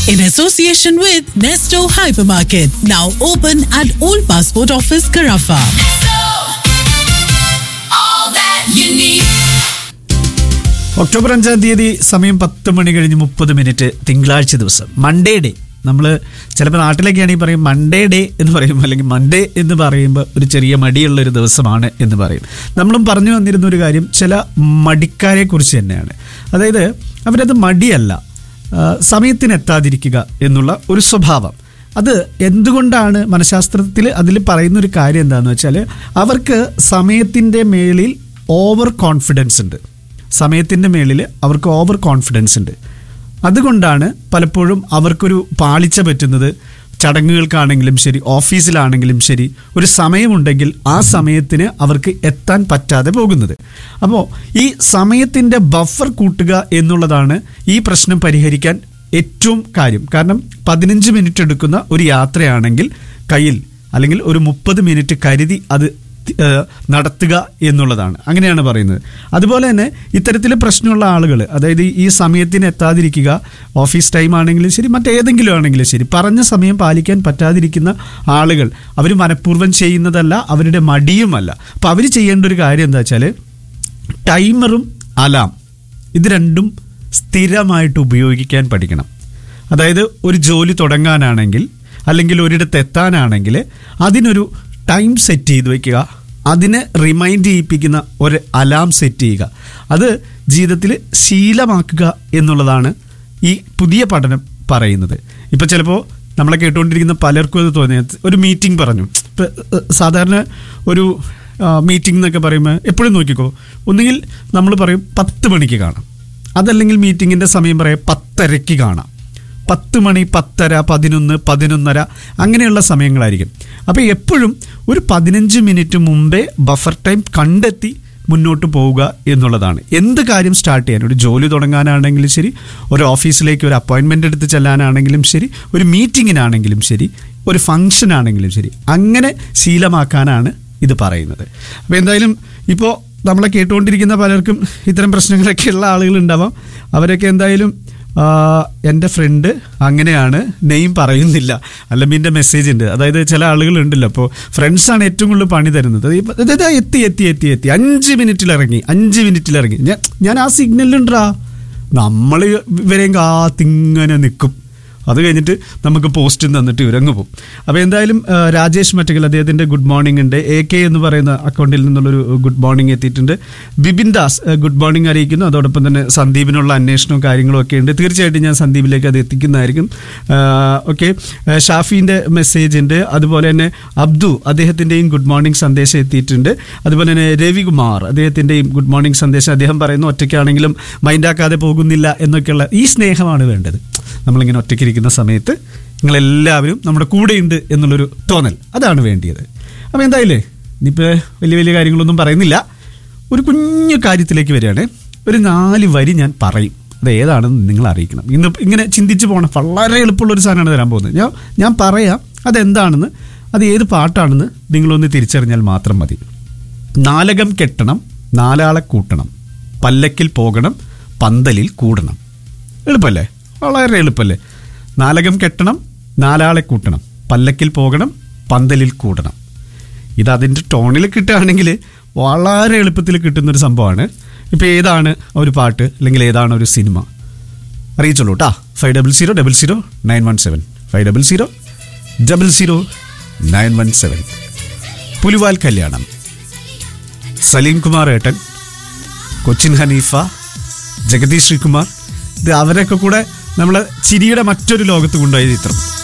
in association with Nesto Hypermarket, now open at Old Passport Office, Carafa. all that you need. October അഞ്ചാം തീയതി സമയം പത്ത് മണി കഴിഞ്ഞ് മുപ്പത് മിനിറ്റ് തിങ്കളാഴ്ച ദിവസം മൺഡേ ഡേ നമ്മൾ ചിലപ്പോൾ നാട്ടിലൊക്കെയാണെങ്കിൽ പറയും മൺഡേ ഡേ എന്ന് പറയും അല്ലെങ്കിൽ മൺഡേ എന്ന് പറയുമ്പോൾ ഒരു ചെറിയ മടിയുള്ള ഒരു ദിവസമാണ് എന്ന് പറയും നമ്മളും പറഞ്ഞു വന്നിരുന്ന ഒരു കാര്യം ചില മടിക്കാരെ കുറിച്ച് തന്നെയാണ് അതായത് അവരത് മടിയല്ല ആ, സമയത്തിന് എത്താതിരിക്കുക എന്നുള്ള ഒരു സ്വഭാവം അത് എന്തുകൊണ്ടാണ് മനഃശാസ്ത്രത്തിൽ അതിൽ പറയുന്ന ഒരു കാര്യം എന്താണെന്ന് വെച്ചാൽ അവർക്ക് സമയത്തിൻ്റെ മേളിൽ ഓവർ കോൺഫിഡൻസ് ഉണ്ട് സമയത്തിൻ്റെ മേളിൽ അവർക്ക് ഓവർ കോൺഫിഡൻസ് ഉണ്ട് അതുകൊണ്ടാണ് പലപ്പോഴും അവർക്കൊരു പാളിച്ച പറ്റുന്നത് ചടങ്ങുകൾക്കാണെങ്കിലും ശരി ഓഫീസിലാണെങ്കിലും ശരി ഒരു സമയമുണ്ടെങ്കിൽ ആ സമയത്തിന് അവർക്ക് എത്താൻ പറ്റാതെ പോകുന്നത് അപ്പോൾ ഈ സമയത്തിൻ്റെ ബഫർ കൂട്ടുക എന്നുള്ളതാണ് ഈ പ്രശ്നം പരിഹരിക്കാൻ ഏറ്റവും കാര്യം കാരണം പതിനഞ്ച് മിനിറ്റ് എടുക്കുന്ന ഒരു യാത്രയാണെങ്കിൽ കയ്യിൽ അല്ലെങ്കിൽ ഒരു മുപ്പത് മിനിറ്റ് കരുതി അത് തി- ഏഹ് നടത്തുക എന്നുള്ളതാണ് അങ്ങനെയാണ് പറയുന്നത് അതുപോലെ തന്നെ ഇത്തരത്തിൽ പ്രശ്നമുള്ള ആളുകൾ അതായത് ഈ സമയത്തിന് എത്താതിരിക്കുക ഓഫീസ് ടൈം ആണെങ്കിലും ശരി മറ്റേതെങ്കിലും ആണെങ്കിലും ശരി പറഞ്ഞ സമയം പാലിക്കാൻ പറ്റാതിരിക്കുന്ന ആളുകൾ അവർ മനഃപൂർവ്വം ചെയ്യുന്നതല്ല അവരുടെ മടിയുമല്ല അപ്പോൾ അവർ ചെയ്യേണ്ട ഒരു കാര്യം എന്താ വെച്ചാൽ ടൈമറും അലാം ഇത് രണ്ടും സ്ഥിരമായിട്ട് ഉപയോഗിക്കാൻ പഠിക്കണം അതായത് ഒരു ജോലി തുടങ്ങാനാണെങ്കിൽ അല്ലെങ്കിൽ ഒരിടത്ത് എത്താനാണെങ്കിൽ അതിനൊരു ടൈം സെറ്റ് ചെയ്ത് വെക്കുക അതിനെ റിമൈൻഡ് ചെയ്യിപ്പിക്കുന്ന ഒരു അലാം സെറ്റ് ചെയ്യുക അത് ജീവിതത്തിൽ ശീലമാക്കുക എന്നുള്ളതാണ് ഈ പുതിയ പഠനം പറയുന്നത് ഇപ്പം ചിലപ്പോൾ നമ്മളെ കേട്ടുകൊണ്ടിരിക്കുന്ന പലർക്കും അത് തോന്നിയത് ഒരു മീറ്റിംഗ് പറഞ്ഞു ഇപ്പം ഏഹ്, സാധാരണ ഒരു മീറ്റിംഗ് എന്നൊക്കെ പറയുമ്പോൾ എപ്പോഴും നോക്കിക്കോ ഒന്നുകിൽ നമ്മൾ പറയും പത്ത് മണിക്ക് കാണാം അതല്ലെങ്കിൽ മീറ്റിങ്ങിൻ്റെ സമയം പറയാം പത്തരയ്ക്ക് കാണാം പത്ത് മണി പത്തര പതിനൊന്ന് പതിനൊന്നര അങ്ങനെയുള്ള സമയങ്ങളായിരിക്കും അപ്പോൾ എപ്പോഴും ഒരു പതിനഞ്ച് മിനിറ്റ് മുമ്പേ ബഫർ ടൈം കണ്ടെത്തി മുന്നോട്ട് പോവുക എന്നുള്ളതാണ് എന്ത് കാര്യം സ്റ്റാർട്ട് ചെയ്യാൻ ഒരു ജോലി തുടങ്ങാനാണെങ്കിലും ശരി ഒരു ഓഫീസിലേക്ക് ഒരു അപ്പോയിൻമെൻ്റ് എടുത്ത് ചെല്ലാനാണെങ്കിലും ശരി ഒരു മീറ്റിങ്ങിനാണെങ്കിലും ശരി ഒരു ഫംഗ്ഷൻ ആണെങ്കിലും ശരി അങ്ങനെ ശീലമാക്കാനാണ് ഇത് പറയുന്നത് അപ്പോൾ എന്തായാലും ഇപ്പോൾ നമ്മളെ കേട്ടുകൊണ്ടിരിക്കുന്ന പലർക്കും ഇത്തരം പ്രശ്നങ്ങളൊക്കെ ഉള്ള ആളുകളുണ്ടാവാം അവരൊക്കെ എന്തായാലും ആ, എൻ്റെ ഫ്രണ്ട് അങ്ങനെയാണ് നെയിം പറയുന്നില്ല അല്ലമ്മീൻ്റെ മെസ്സേജ് ഉണ്ട് അതായത് ചില ആളുകളുണ്ടല്ലോ അപ്പോൾ ഫ്രണ്ട്സാണ് ഏറ്റവും കൂടുതൽ പണി തരുന്നത് ഇപ്പൊ ഇത് ഇതാ എത്തി എത്തി എത്തി എത്തി അഞ്ച് മിനിറ്റിൽ ഇറങ്ങി അഞ്ച് മിനിറ്റിൽ ഇറങ്ങി ഞാൻ ഞാൻ ആ സിഗ്നലിലുണ്ടാ നമ്മൾ ഇവരെയും കാത്തിങ്ങനെ നിൽക്കും അത് കഴിഞ്ഞിട്ട് നമുക്ക് പോസ്റ്റും തന്നിട്ട് ഇവരങ്ങ് പോകും അപ്പോൾ എന്തായാലും ആ, രാജേഷ് മറ്റകൽ അദ്ദേഹത്തിൻ്റെ ഗുഡ് മോർണിംഗ് ഉണ്ട് എ കെ എന്ന് പറയുന്ന അക്കൗണ്ടിൽ നിന്നുള്ളൊരു ഗുഡ് മോർണിംഗ് എത്തിയിട്ടുണ്ട് ബിബിൻ ദാസ് ആ, ഗുഡ് മോർണിംഗ് അറിയിക്കുന്നു അതോടൊപ്പം തന്നെ സന്ദീപിനുള്ള അന്വേഷണവും കാര്യങ്ങളും ഒക്കെ ഉണ്ട് തീർച്ചയായിട്ടും ഞാൻ സന്ദീപിലേക്ക് അത് എത്തിക്കുന്നതായിരിക്കും ഓക്കെ ഷാഫീൻ്റെ മെസ്സേജ് ഉണ്ട് അതുപോലെ തന്നെ അബ്ദു അദ്ദേഹത്തിൻ്റെയും ഗുഡ് മോർണിംഗ് സന്ദേശം എത്തിയിട്ടുണ്ട് അതുപോലെ തന്നെ രവികുമാർ അദ്ദേഹത്തിൻ്റെയും ഗുഡ് മോർണിംഗ് സന്ദേശം അദ്ദേഹം പറയുന്നു ഒറ്റയ്ക്കാണെങ്കിലും മൈൻഡാക്കാതെ പോകുന്നില്ല എന്നൊക്കെയുള്ള ഈ സ്നേഹമാണ് വേണ്ടത് നമ്മളിങ്ങനെ ഒറ്റയ്ക്കിരിക്കുന്ന സമയത്ത് നിങ്ങളെല്ലാവരും നമ്മുടെ കൂടെയുണ്ട് എന്നുള്ളൊരു തോന്നൽ അതാണ് വേണ്ടിയത് അപ്പോൾ എന്തായാലേ ഇനിയിപ്പോൾ വലിയ വലിയ കാര്യങ്ങളൊന്നും പറയുന്നില്ല ഒരു കുഞ്ഞു കാര്യത്തിലേക്ക് വരികയാണ് ഒരു നാല് വരി ഞാൻ പറയും അത് ഏതാണെന്ന് നിങ്ങൾ അറിയിക്കണം ഇന്ന് ഇങ്ങനെ ചിന്തിച്ച് പോകണം വളരെ എളുപ്പമുള്ള ഒരു സാധനമാണ് തരാൻ പോകുന്നത് ഞാൻ ഞാൻ പറയാം അതെന്താണെന്ന് അത് ഏത് പാട്ടാണെന്ന് നിങ്ങളൊന്ന് തിരിച്ചറിഞ്ഞാൽ മാത്രം മതി നാലകം കെട്ടണം നാലാളെ കൂട്ടണം പല്ലക്കിൽ പോകണം പന്തലിൽ കൂടണം എളുപ്പല്ലേ വളരെ എളുപ്പല്ലേ നാലകം കെട്ടണം നാലാളെ കൂട്ടണം പല്ലക്കിൽ പോകണം പന്തലിൽ കൂടണം ഇത് അതിൻ്റെ ടോണിൽ കിട്ടുകയാണെങ്കിൽ വളരെ എളുപ്പത്തിൽ കിട്ടുന്നൊരു സംഭവമാണ് ഇപ്പോൾ ഏതാണ് ഒരു പാട്ട് അല്ലെങ്കിൽ ഏതാണ് ഒരു സിനിമ അറിയിച്ചോളൂ കേട്ടാ five double zero double zero nine one seven five double zero double zero nine one seven Pulival Kalyanam Salim Kumar ഏട്ടൻ കൊച്ചിൻ ഹനീഫ ജഗദീഷ് ശ്രീകുമാർ ഇത് അവരൊക്കെ കൂടെ നമ്മളെ ചിരിയുടെ മറ്റൊരു ലോകത്ത് കൊണ്ടുപോയ ചിത്രം